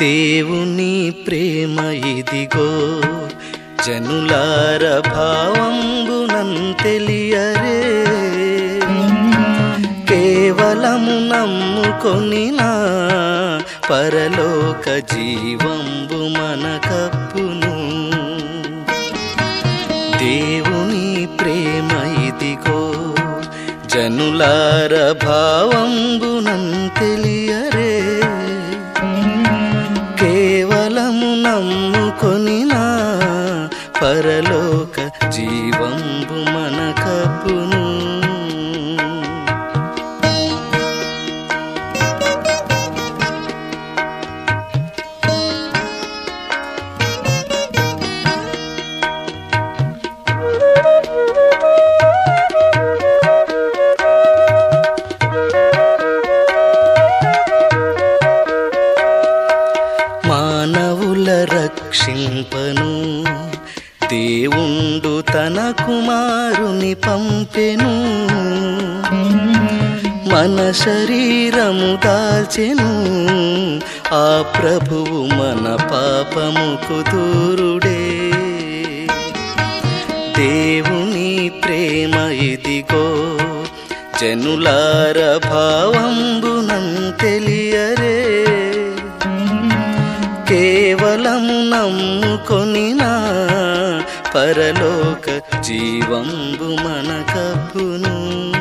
దేవుని ప్రేమ ఇదిగో జనులార భావంబునం తెలియరే కేవలము నమ్ముకొనినా పరలోక జీవంబు మన కప్పును దేవుని ప్రేమ ఇదిగో జనులార భావంబునం తెలియరే కేవలము నమ్ముకొనినా పరలోక జీవంబు మన కప్పును మానవుల రక్షింపను దేవుండు తన కుమారుని పంపెను మన శరీరము దాల్చెను ఆ ప్రభువు మన పాపముకు దూరుడే దేవుని ప్రేమ ఇదిగో జనులార భావంబునం తెలియరే కేవలము నమ్ముకొనినా పరలోక జీవంబు మన కప్పును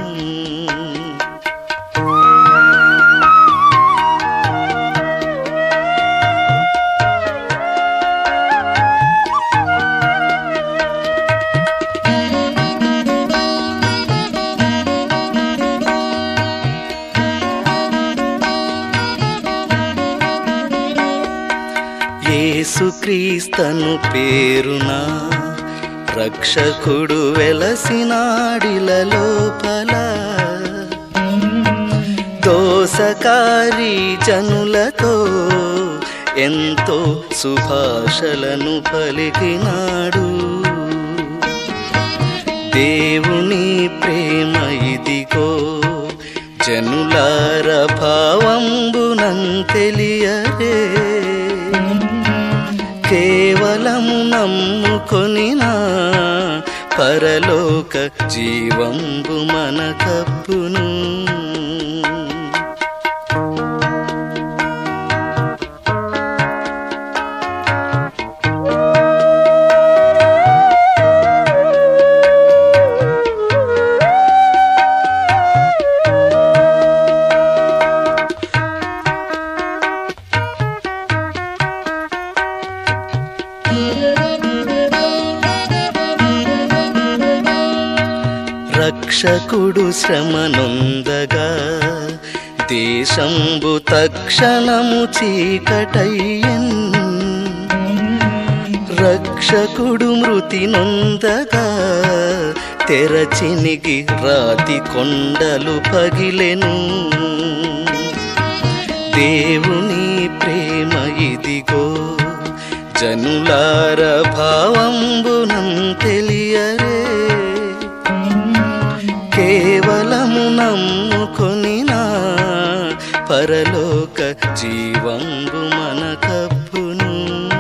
యేసుక్రీస్తను పేరున రక్షకుడు వెలసినాడిల లోపల దోసకారి జనులతో ఎంతో సుభాషలను పలికినాడు దేవుని ప్రేమ ఇదిగో జనులార భావంబునం తెలియరే కేవలము నమ్ముకొనినా పరలోక జీవంబు మన కప్పును రక్షకుడు శ్రమనొందగా దేశంబు తక్షణము చీకటయ్యన్ రక్షకుడు మృతి నొందగా తెరచినిగి రాతి కొండలు పగిలెను దేవుని ప్రేమ ఇదిగో జనులార భావంబునం తెలియరే కేవలము నమ్ముకొనినా పరలోక జీవంబు మన కప్పును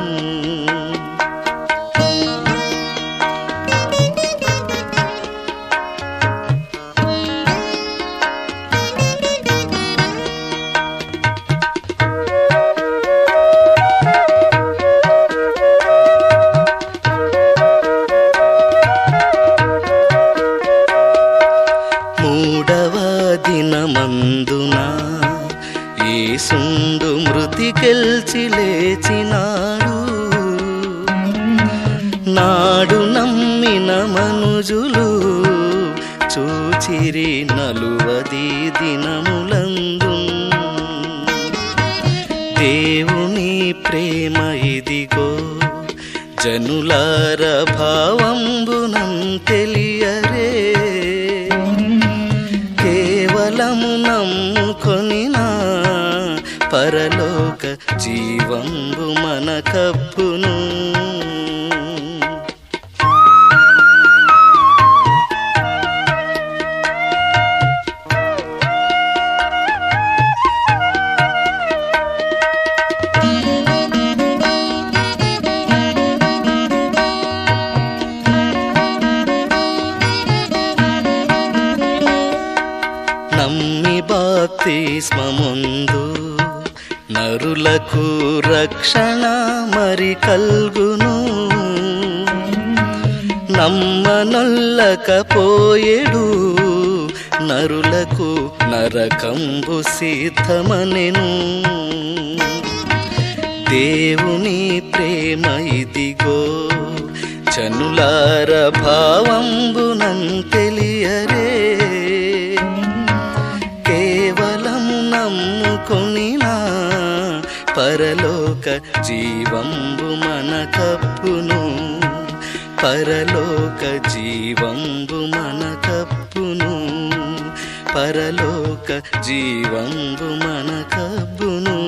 మూడవ దినమందున యేసుండు మృతి గెల్చి లేచినాడు నాడు నమ్మిన మనుజులు చూచిరి నలువది దినములందు దేవుని ప్రేమ ఇదిగో జనులార భావంబునం తెలియరే కేవలము నమ్ముకొనినా పరలోక జీవంబు మన కప్పును భీష్మముందు నరులకు రక్షణ మరి కల్గును నమ్మనొల్లకపోయేడు నరులకు నరకంబు సిద్ధమనెను దేవుని ప్రేమ ఇదిగో చనులార భావంబునం తెలియరే కేవలము నమ్ముకొనినా పరలోక జీవంబు మన కప్పును పరలోక జీవంబు మన కప్పును పరలోక జీవంబు మన కప్పును